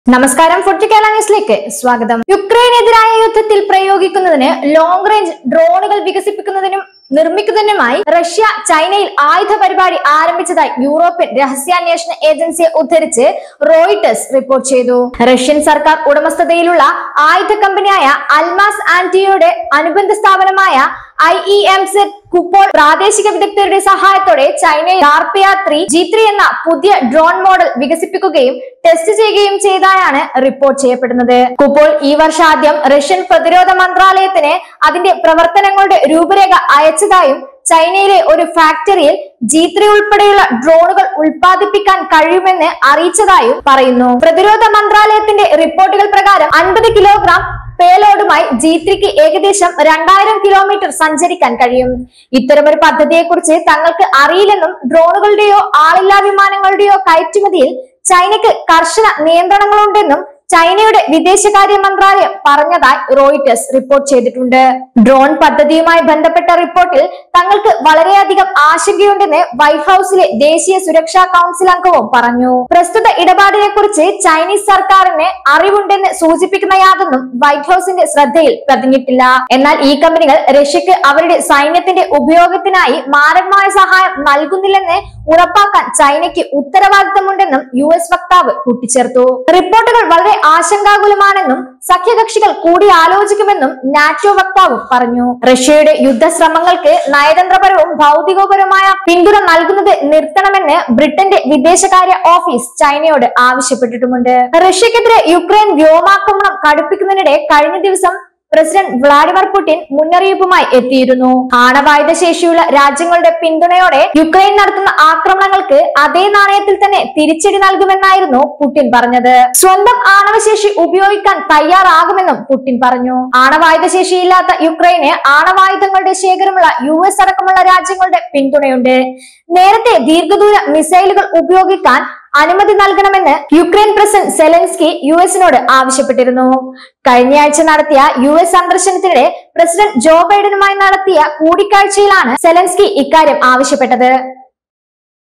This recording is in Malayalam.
നമസ്കാരം ഫുഡ് കേരള ന്യൂസിലേക്ക് സ്വാഗതം യുക്രൈനെതിരായ യുദ്ധത്തിൽ പ്രയോഗിക്കുന്നതിന് ലോങ് റേഞ്ച് ഡ്രോണുകൾ വികസിപ്പിക്കുന്നതിനും നിർമ്മിക്കുന്നതിനുമായി റഷ്യ ചൈനയിൽ ആയുധ പരിപാടി ആരംഭിച്ചതായി യൂറോപ്യൻ രഹസ്യാന്വേഷണ ഏജൻസിയെ ഉദ്ധരിച്ച് റോയിട്ടേഴ്സ് റിപ്പോർട്ട് ചെയ്തു റഷ്യൻ സർക്കാർ ഉടമസ്ഥതയിലുള്ള ആയുധ കമ്പനിയായ അൽമാസ് ആന്റിയുടെ അനുബന്ധ സ്ഥാപനമായ ഐ ഇ എം സെറ്റ് കുപ്പോൾ പ്രാദേശിക വിദഗ്ധരുടെ സഹായത്തോടെ ചൈനയിൽ ഡാർപിയ ത്രീ ജി ത്രീ എന്ന പുതിയ ഡ്രോൺ മോഡൽ വികസിപ്പിക്കുകയും ടെസ്റ്റ് ചെയ്യുകയും ചെയ്തതായാണ് റിപ്പോർട്ട് ചെയ്യപ്പെടുന്നത് കുപ്പോൾ ഈ വർഷാദ്യം റഷ്യൻ പ്രതിരോധ മന്ത്രാലയത്തിന് അതിന്റെ പ്രവർത്തനങ്ങളുടെ രൂപരേഖ അയച്ചതായും ചൈനയിലെ ഒരു ഫാക്ടറിയിൽ ജി ത്രീ ഉൾപ്പെടെയുള്ള ഡ്രോണുകൾ ഉൽപ്പാദിപ്പിക്കാൻ കഴിയുമെന്ന് അറിയിച്ചതായും പറയുന്നു പ്രതിരോധ മന്ത്രാലയത്തിന്റെ റിപ്പോർട്ടുകൾ പ്രകാരം അൻപത് കിലോഗ്രാം പേലോഡുമായി ജി ത്രിക്ക് ഏകദേശം രണ്ടായിരം കിലോമീറ്റർ സഞ്ചരിക്കാൻ കഴിയും ഇത്തരമൊരു പദ്ധതിയെക്കുറിച്ച് തങ്ങൾക്ക് അറിയില്ലെന്നും ഡ്രോണുകളുടെയോ ആളില്ലാ വിമാനങ്ങളുടെയോ കയറ്റുമതിയിൽ ചൈനയ്ക്ക് കർശന നിയന്ത്രണങ്ങളുണ്ടെന്നും ചൈനയുടെ വിദേശകാര്യ മന്ത്രാലയം പറഞ്ഞതായി റോയിറ്റേഴ്സ് റിപ്പോർട്ട് ചെയ്തിട്ടുണ്ട് ഡ്രോൺ പദ്ധതിയുമായി ബന്ധപ്പെട്ട റിപ്പോർട്ടിൽ തങ്ങൾക്ക് വളരെയധികം ആശങ്കയുണ്ടെന്ന് വൈറ്റ് ഹൌസിലെ ദേശീയ സുരക്ഷാ കൗൺസിൽ അംഗവും പറഞ്ഞു പ്രസ്തുത ഇടപാടിനെ കുറിച്ച് ചൈനീസ് സർക്കാരിന് അറിവുണ്ടെന്ന് സൂചിപ്പിക്കുന്ന യാതൊന്നും വൈറ്റ് ഹൌസിന്റെ ശ്രദ്ധയിൽ പതിഞ്ഞിട്ടില്ല എന്നാൽ ഈ കമ്പനികൾ റഷ്യക്ക് അവരുടെ സൈന്യത്തിന്റെ ഉപയോഗത്തിനായി മാരകമായ സഹായം നൽകുന്നില്ലെന്ന് ഉറപ്പാക്കാൻ ചൈനയ്ക്ക് ഉത്തരവാദിത്തമുണ്ടെന്നും യു എസ് വക്താവ് കൂട്ടിച്ചേർത്തു റിപ്പോർട്ടുകൾ വളരെ ആശങ്കാകുലമാണെന്നും സഖ്യകക്ഷികൾ കൂടി ആലോചിക്കുമെന്നും നാറ്റോ വക്താവും പറഞ്ഞു റഷ്യയുടെ യുദ്ധശ്രമങ്ങൾക്ക് നയതന്ത്രപരവും ഭൗതികപരമായ പിന്തുണ നൽകുന്നത് നിർത്തണമെന്ന് ബ്രിട്ടന്റെ വിദേശകാര്യ ഓഫീസ് ചൈനയോട് ആവശ്യപ്പെട്ടിട്ടുമുണ്ട് റഷ്യക്കെതിരെ യുക്രൈൻ വ്യോമാക്രമണം കടുപ്പിക്കുന്നതിനിടെ കഴിഞ്ഞ ദിവസം പ്രസിഡന്റ് വ്ളാഡിമിർ പുടിൻ മുന്നറിയിപ്പുമായി എത്തിയിരുന്നു ആണവായുധ ശേഷിയുള്ള രാജ്യങ്ങളുടെ പിന്തുണയോടെ യുക്രൈൻ നടത്തുന്ന ആക്രമണങ്ങൾക്ക് അതേ നാണയത്തിൽ തന്നെ തിരിച്ചടി നൽകുമെന്നായിരുന്നു പുടിൻ പറഞ്ഞത് സ്വന്തം ആണവശേഷി ഉപയോഗിക്കാൻ തയ്യാറാകുമെന്നും പുടിൻ പറഞ്ഞു ആണവായുധ ശേഷിയില്ലാത്ത യുക്രൈന് ആണവായുധങ്ങളുടെ ശേഖരമുള്ള യു എസ് അടക്കമുള്ള രാജ്യങ്ങളുടെ പിന്തുണയുണ്ട് നേരത്തെ ദീർഘദൂര മിസൈലുകൾ ഉപയോഗിക്കാൻ അനുമതി നൽകണമെന്ന് യുക്രൈൻ പ്രസിഡന്റ് സെലൻസ്കി യു എസിനോട് ആവശ്യപ്പെട്ടിരുന്നു കഴിഞ്ഞയാഴ്ച നടത്തിയ യു എസ് സന്ദർശനത്തിനിടെ പ്രസിഡന്റ് ജോ ബൈഡനുമായി നടത്തിയ കൂടിക്കാഴ്ചയിലാണ് സെലൻസ്കി ഇക്കാര്യം ആവശ്യപ്പെട്ടത്